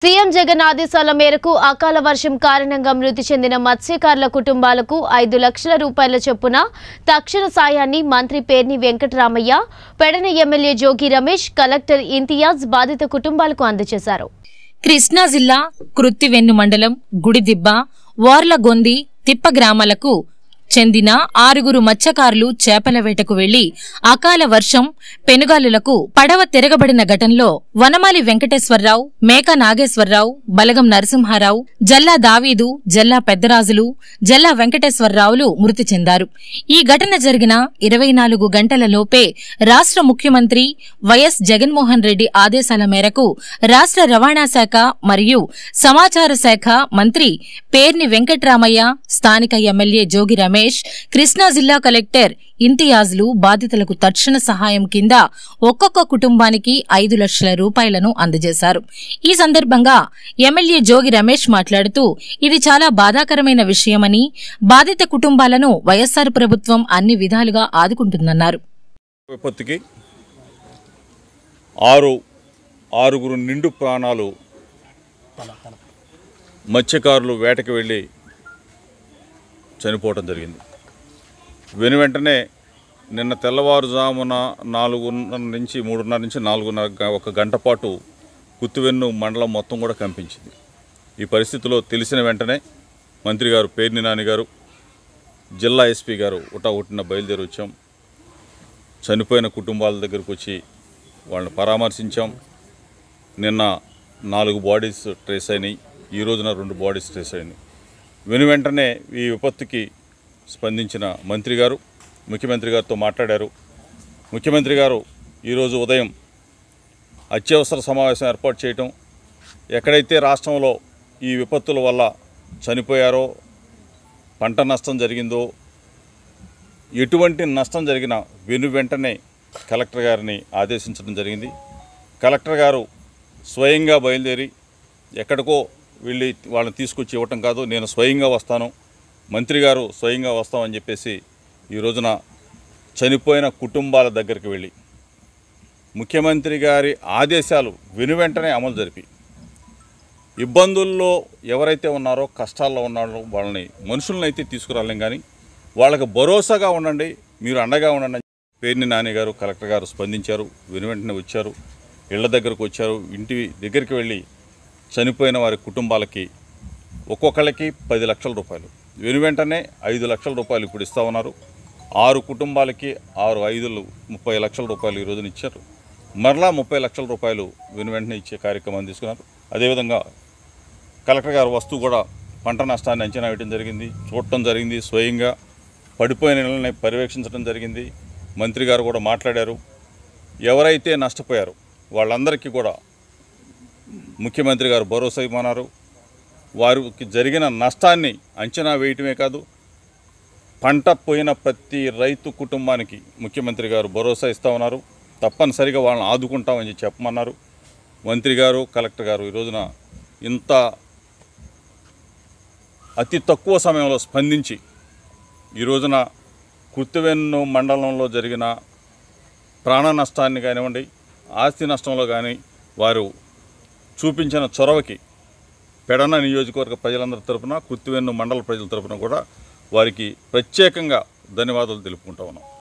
CM Jagan ఆదేశాల మేరకు అకాల వర్షం కారణంగా మృతి చెందిన మత్స్యకారుల కుటుంబాలకు ఐదు లక్షల రూపాయల చొప్పున తక్షణ సాయాన్ని మంత్రి పేర్ని వెంకటరామయ్య పెడన ఎమ్మెల్యే జోగి రమేష్ కలెక్టర్ ఇంతియాజ్ బాధిత కుటుంబాలకు అందజేశారు కృష్ణా జిల్లా కృత్తివెన్ను మండలం గుడిదిబ్బ వార్లగొంది తిప్ప గ్రామాలకు చెందిన ఆరుగురు మత్స్యకారులు చేపల వేటకు వెళ్లి అకాల వర్షం పెనుగాలులకు పడవ తిరగబడిన ఘటనలో వనమాలి వెంకటేశ్వరరావు మేక నాగేశ్వరరావు బలగం నరసింహారావు జల్లా దావీదు జల్లా పెద్దరాజులు జల్లా వెంకటేశ్వరరావులు మృతి చెందారు ఈ ఘటన జరిగిన ఇరవై నాలుగు గంటల లోపే రాష్ట్ర ముఖ్యమంత్రి వైఎస్ జగన్మోహన్ రెడ్డి ఆదేశాల మేరకు రాష్ట్ర రవాణా శాఖ మరియు సమాచార శాఖ మంత్రి పేర్ని వెంకట్రామయ్య స్థానిక ఎమ్మెల్యే జోగి రమేష్ కృష్ణా జిల్లా కలెక్టర్ ఇంతియాజ్లు బాధితులకు తక్షణ సహాయం కింద ఒక్కొక్క కుటుంబానికి ఐదు లక్షల రూపాయలను అందజేశారు ఈ సందర్భంగా ఎమ్మెల్యే జోగి రమేష్ మాట్లాడుతూ ఇది చాలా బాధాకరమైన విషయమని బాధిత కుటుంబాలను వైఎస్సార్ ప్రభుత్వం అన్ని విధాలుగా ఆదుకుంటుందన్నారు విపత్తుకి ఆరు ఆరుగురు నిండు ప్రాణాలు మత్స్యకారులు వేటకి వెళ్ళి చనిపోవటం జరిగింది వెను వెంటనే నిన్న తెల్లవారుజామున నాలుగున్నర నుంచి మూడున్నర నుంచి నాలుగున్నర గ- ఒక గంట పాటు కుత్తువెన్ను మండలం మొత్తం కూడా కంపించింది ఈ పరిస్థితిలో తెలిసిన వెంటనే మంత్రి గారు పేర్ని నాని గారు జిల్లా ఎస్పీ గారు ఉటా ఉట్టిన బయలుదేరి వచ్చాం చనిపోయిన కుటుంబాల దగ్గరకు వచ్చి వాళ్ళని పరామర్శించాం నిన్న నాలుగు బాడీస్ ట్రేస్ అయినాయి ఈ రోజున రెండు బాడీస్ ట్రేస్ అయినాయి వెను వెంటనే ఈ విపత్తుకి స్పందించిన మంత్రి గారు ముఖ్యమంత్రి గారితో మాట్లాడారు ముఖ్యమంత్రి గారు ఈరోజు ఉదయం అత్యవసర సమావేశం ఏర్పాటు చేయటం ఎక్కడైతే రాష్ట్రంలో ఈ విపత్తుల వల్ల చనిపోయారో పంట నష్టం జరిగిందో ఎటువంటి నష్టం జరిగినా వెను వెంటనే కలెక్టర్ గారిని ఆదేశించడం జరిగింది కలెక్టర్ గారు స్వయంగా బయలుదేరి ఎక్కడికో వెళ్ళి వాళ్ళని తీసుకొచ్చి ఇవ్వటం కాదు నేను స్వయంగా వస్తాను మంత్రి గారు స్వయంగా వస్తామని చెప్పేసి ఈ రోజున చనిపోయిన కుటుంబాల దగ్గరికి వెళ్ళి ముఖ్యమంత్రి గారి ఆదేశాలు వెను వెంటనే అమలు జరిపి ఇబ్బందుల్లో ఎవరైతే ఉన్నారో కష్టాల్లో ఉన్నారో వాళ్ళని మనుషులను అయితే తీసుకురాలేం కానీ వాళ్ళకి భరోసాగా ఉండండి మీరు అండగా ఉండండి అని పేర్ని నాని గారు కలెక్టర్ గారు స్పందించారు వెను వెంటనే వచ్చారు ఇళ్ల దగ్గరకు వచ్చారు ఇంటి దగ్గరికి వెళ్ళి చనిపోయిన వారి కుటుంబాలకి ఒక్కొక్కళ్ళకి పది లక్షల రూపాయలు వెను వెంటనే ఐదు లక్షల రూపాయలు ఇప్పుడు ఇస్తా ఉన్నారు ఆరు కుటుంబాలకి ఆరు ఐదులు ముప్పై లక్షల రూపాయలు ఈ రోజున ఇచ్చారు మరలా ముప్పై లక్షల రూపాయలు వెను వెంటనే ఇచ్చే కార్యక్రమాన్ని తీసుకున్నారు అదేవిధంగా కలెక్టర్ గారు వస్తూ కూడా పంట నష్టాన్ని అంచనా వేయడం జరిగింది చూడటం జరిగింది స్వయంగా పడిపోయిన ఇళ్ళని పర్యవేక్షించడం జరిగింది మంత్రి గారు కూడా మాట్లాడారు ఎవరైతే నష్టపోయారో వాళ్ళందరికీ కూడా ముఖ్యమంత్రి గారు భరోసా ఇవ్వమన్నారు వారికి జరిగిన నష్టాన్ని అంచనా వేయటమే కాదు పంట పోయిన ప్రతి రైతు కుటుంబానికి ముఖ్యమంత్రి గారు భరోసా ఇస్తా ఉన్నారు తప్పనిసరిగా వాళ్ళని ఆదుకుంటామని చెప్పి చెప్పమన్నారు మంత్రి గారు కలెక్టర్ గారు ఈ రోజున ఇంత అతి తక్కువ సమయంలో స్పందించి ఈ రోజున కుర్తివెన్ను మండలంలో జరిగిన ప్రాణ నష్టాన్ని కానివ్వండి ఆస్తి నష్టంలో కానీ వారు చూపించిన చొరవకి పెడన నియోజకవర్గ ప్రజలందరి తరపున కుర్తివెన్ను మండల ప్రజల తరపున కూడా వారికి ప్రత్యేకంగా ధన్యవాదాలు తెలుపుకుంటా ఉన్నాం